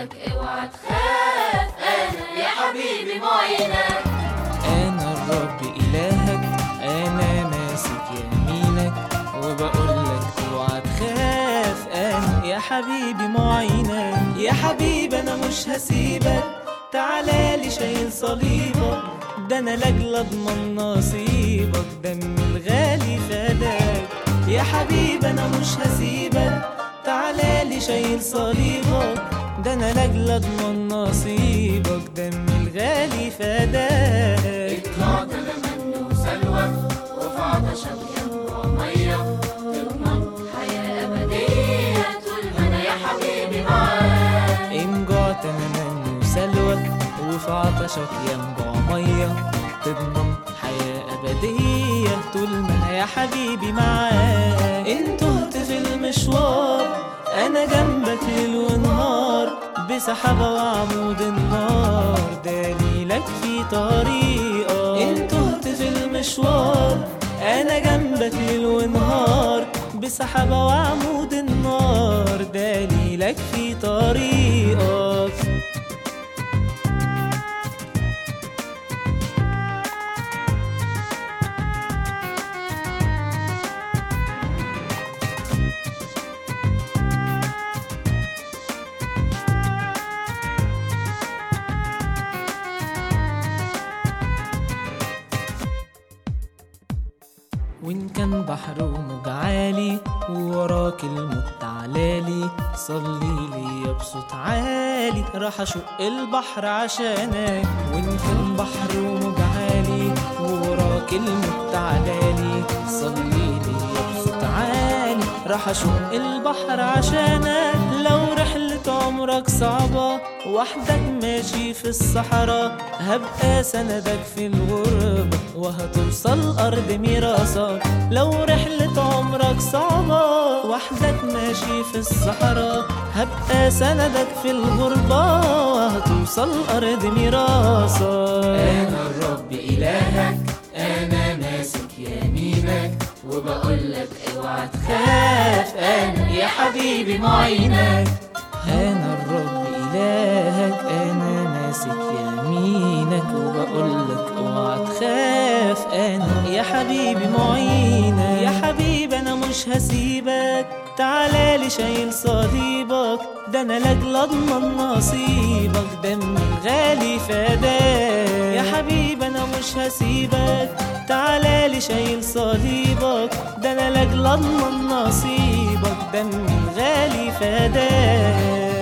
بقولك اوعى تخاف انا يا حبيبي معينك أنا الرب إلهك أنا ماسك يمينك وبقولك اوعى تخاف أنا يا حبيبي معينك يا حبيبي أنا مش هسيبك تعالى لي شايل صليبك ده أنا لاجل أضمن نصيبك دم الغالي فداك يا حبيبي أنا مش هسيبك تعالى لي شايل صليبك ده أنا لاجل أضمن نصيبك دم الغالي فداك اطلعت لمن وسلوى وفي عطشك ينبع ميه تضمن حياه ابديه طول ما انا يا حبيبي معاك إن جعت أنا من وسلوى وفي عطشك ينبع مية تضمن حياة أبدية طول ما أنا يا حبيبي معاك إن تهت في المشوار أنا جنبك ليل ونهار بسحابة وعمود النار دليلك في طريقك إن تهت في المشوار أنا جنبك ليل ونهار بسحابة وعمود النار دليلك في طريقك وإن كان بحر وموج عالي ووراك الموت تعالالي صلي لي بصوت عالي راح أشق البحر عشانك وإن كان بحر وموج عالي ووراك الموت تعالالي صلي لي بصوت عالي راح أشق البحر عشانك لو رحلة عمرك صعبة وحدك ماشي في الصحراء هبقى سندك في الغربة وهتوصل أرض ميراثك لو رحلة عمرك صعبة وحدك ماشي في الصحراء هبقى سندك في الغربة وهتوصل أرض ميراثك انا الرب الهك انا ماسك يمينك وبقولك اوعى تخاف انا يا حبيبي معينك أنا الرب إلهك أنا ماسك يمينك وبقولك اوعى تخاف أنا يا حبيبي معينك يا حبيبي أنا مش هسيبك تعالى لي شايل صليبك ده أنا لاجل أضمن نصيبك دم الغالي فداك يا حبيبي أنا مش هسيبك تعالى لي شايل صليبك ده أنا لاجل أضمن نصيبك دم الغالي فداك